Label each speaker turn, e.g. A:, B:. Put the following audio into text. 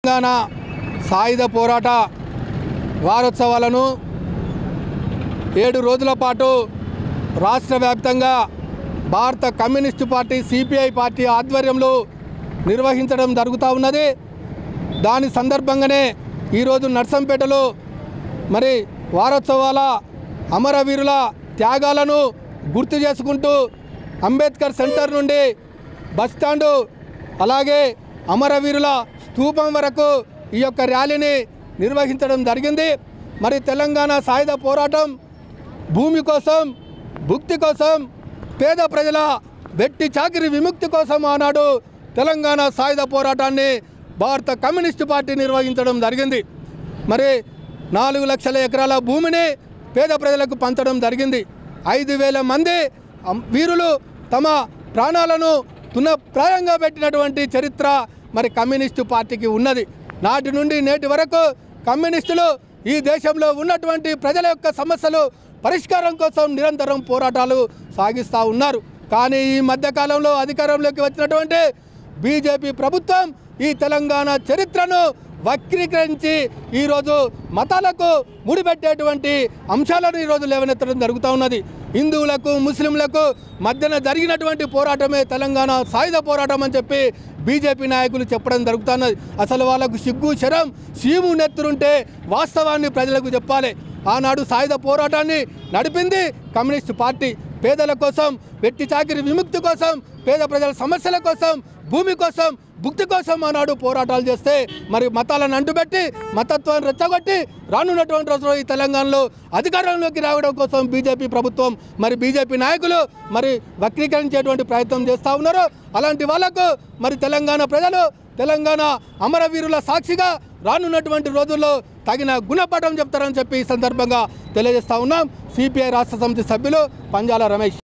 A: తెలంగాణ సాయుధ పోరాట వారోత్సవాలను ఏడు రోజుల పాటు రాష్ట్ర వ్యాప్తంగా భారత కమ్యూనిస్టు పార్టీ సిపిఐ పార్టీ ఆధ్వర్యంలో నిర్వహించడం జరుగుతూ ఉన్నది దాని సందర్భంగానే ఈరోజు నర్సంపేటలో మరి వారోత్సవాల అమరవీరుల త్యాగాలను గుర్తు చేసుకుంటూ అంబేద్కర్ సెంటర్ నుండి బస్టాండు అలాగే అమరవీరుల స్తూపం వరకు ఈ యొక్క ర్యాలీని నిర్వహించడం జరిగింది మరి తెలంగాణ సాయుధ పోరాటం భూమి కోసం భుక్తి కోసం పేద ప్రజల వెట్టి చాకిరి విముక్తి కోసం ఆనాడు తెలంగాణ సాయుధ పోరాటాన్ని భారత కమ్యూనిస్టు పార్టీ నిర్వహించడం జరిగింది మరి నాలుగు లక్షల ఎకరాల భూమిని పేద ప్రజలకు పంచడం జరిగింది ఐదు వేల మంది అం- వీరులు తమ ప్రాణాలను తునప్రాయంగా పెట్టినటువంటి చరిత్ర మరి కమ్యూనిస్టు పార్టీకి ఉన్నది నాటి నుండి నేటి వరకు కమ్యూనిస్టులు ఈ దేశంలో ఉన్నటువంటి ప్రజల యొక్క సమస్యలు పరిష్కారం కోసం నిరంతరం పోరాటాలు సాగిస్తూ ఉన్నారు కానీ ఈ మధ్యకాలంలో అధికారంలోకి వచ్చినటువంటి బీజేపీ ప్రభుత్వం ఈ తెలంగాణ చరిత్రను వక్రీకరించి ఈరోజు మతాలకు ముడిపెట్టేటువంటి అంశాలను ఈరోజు లేవనెత్తడం జరుగుతూ ఉన్నది హిందువులకు ముస్లింలకు మధ్యన జరిగినటువంటి పోరాటమే తెలంగాణ సాయుధ పోరాటం అని చెప్పి బీజేపీ నాయకులు చెప్పడం జరుగుతున్నది అసలు వాళ్ళకు సిగ్గు శరం సీము నెత్తురుంటే వాస్తవాన్ని ప్రజలకు చెప్పాలి ఆనాడు సాయుధ పోరాటాన్ని నడిపింది కమ్యూనిస్ట్ పార్టీ పేదల కోసం వెట్టి చాకిరి విముక్తి కోసం పేద ప్రజల సమస్యల కోసం భూమి కోసం భుక్తి కోసం ఆనాడు పోరాటాలు చేస్తే మరి మతాలను అంటుపెట్టి మతత్వాన్ని రెచ్చగొట్టి రానున్నటువంటి రోజుల్లో ఈ తెలంగాణలో అధికారంలోకి రావడం కోసం బీజేపీ ప్రభుత్వం మరి బీజేపీ నాయకులు మరి వక్రీకరించేటువంటి ప్రయత్నం చేస్తూ ఉన్నారు అలాంటి వాళ్లకు మరి తెలంగాణ ప్రజలు తెలంగాణ అమరవీరుల సాక్షిగా రానున్నటువంటి రోజుల్లో తగిన గుణపాఠం చెప్తారని చెప్పి ఈ సందర్భంగా తెలియజేస్తా ఉన్నాం సిపిఐ రాష్ట్ర సమితి సభ్యులు పంజాల రమేష్